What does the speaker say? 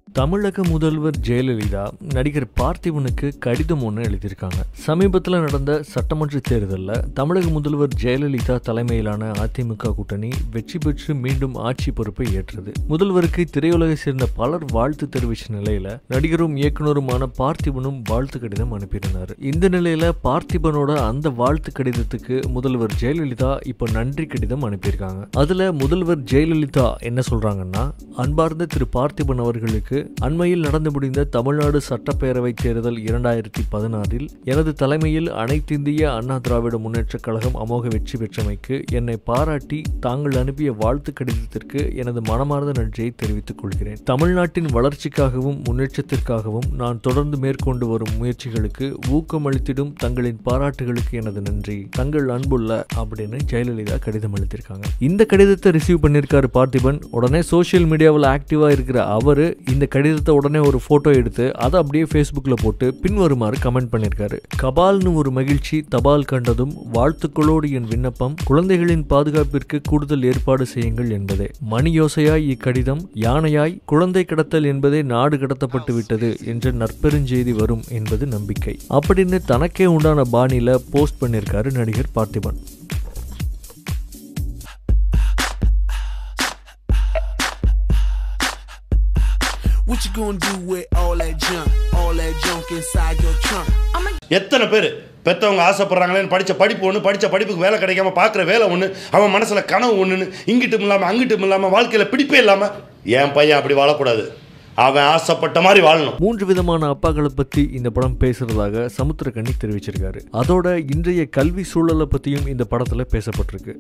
தமிழக முதல்வர் ஜெயலலிதா நடிகர் பார்த்திபனுக்கு கடிதம் ஒன்று எழுதியிருக்காங்க சமீபத்தில் நடந்த சட்டமன்ற தேர்தலில் தமிழக முதல்வர் ஜெயலலிதா தலைமையிலான அதிமுக கூட்டணி வெற்றி பெற்று மீண்டும் ஆட்சி பொறுப்பை ஏற்றது முதல்வருக்கு திரையுலகை சேர்ந்த பலர் வாழ்த்து தெரிவித்த நிலையில நடிகரும் இயக்குனருமான பார்த்திபனும் வாழ்த்து கடிதம் அனுப்பியிருந்தார் இந்த நிலையில பார்த்திபனோட அந்த வாழ்த்து கடிதத்துக்கு முதல்வர் ஜெயலலிதா இப்போ நன்றி கடிதம் அனுப்பியிருக்காங்க அதுல முதல்வர் ஜெயலலிதா என்ன சொல்றாங்கன்னா அன்பார்ந்த திரு பார்த்திபன் அவர்களுக்கு அண்மையில் நடந்து முடிந்த தமிழ்நாடு சட்டப்பேரவை தேர்தல் இரண்டாயிரத்தி பதினாறில் எனது தலைமையில் அனைத்திந்திய அண்ணா திராவிட முன்னேற்றக் கழகம் அமோக வெற்றி பெற்றமைக்கு என்னை பாராட்டி தாங்கள் அனுப்பிய வாழ்த்து கடிதத்திற்கு எனது மனமார்ந்த நன்றியை தெரிவித்துக் கொள்கிறேன் தமிழ்நாட்டின் வளர்ச்சிக்காகவும் முன்னேற்றத்திற்காகவும் நான் தொடர்ந்து மேற்கொண்டு வரும் முயற்சிகளுக்கு ஊக்கமளித்திடும் தங்களின் பாராட்டுகளுக்கு எனது நன்றி தங்கள் அன்புள்ள அப்படின்னு ஜெயலலிதா கடிதம் எழுதியிருக்காங்க இந்த கடிதத்தை ரிசீவ் பண்ணியிருக்காரு பார்த்திபன் உடனே சோஷியல் மீடியாவில் ஆக்டிவாக இருக்கிற அவரு இந்த கடிதத்தை உடனே ஒரு ஃபோட்டோ எடுத்து அதை அப்படியே ஃபேஸ்புக்கில் போட்டு பின்வருமாறு கமெண்ட் பண்ணியிருக்காரு கபால்னு ஒரு மகிழ்ச்சி தபால் கண்டதும் வாழ்த்துக்களோடு என் விண்ணப்பம் குழந்தைகளின் பாதுகாப்பிற்கு கூடுதல் ஏற்பாடு செய்யுங்கள் என்பதே மணி யோசையாய் இக்கடிதம் யானையாய் குழந்தை கடத்தல் என்பதே நாடு கடத்தப்பட்டு விட்டது என்ற நற்பெருஞ்செய்தி வரும் என்பது நம்பிக்கை அப்படின்னு தனக்கே உண்டான பாணியில போஸ்ட் பண்ணியிருக்காரு நடிகர் Parthiban What you gonna do with all that junk, all that junk inside your trunk? I'ma எத்தனை பேர் பெற்றவங்க ஆசைப்படுறாங்களேன்னு படித்த படிப்பு ஒன்று படித்த படிப்புக்கு வேலை கிடைக்காம பார்க்குற வேலை ஒன்று அவன் மனசில் கனவு ஒன்றுன்னு இங்கிட்டும் இல்லாமல் அங்கிட்டும் இல்லாமல் வாழ்க்கையில் பிடிப்பே இல்லாமல் என் பையன் அப்படி வாழக்கூடாது அவன் ஆசைப்பட்ட மாதிரி வாழணும் மூன்று விதமான அப்பாக்களை பத்தி இந்த படம் பேசுறதாக சமுத்திரக்கண்ணி தெரிவிச்சிருக்காரு அதோட இன்றைய கல்வி சூழலை பத்தியும் இந்த படத்துல பேசப்பட்டிருக்கு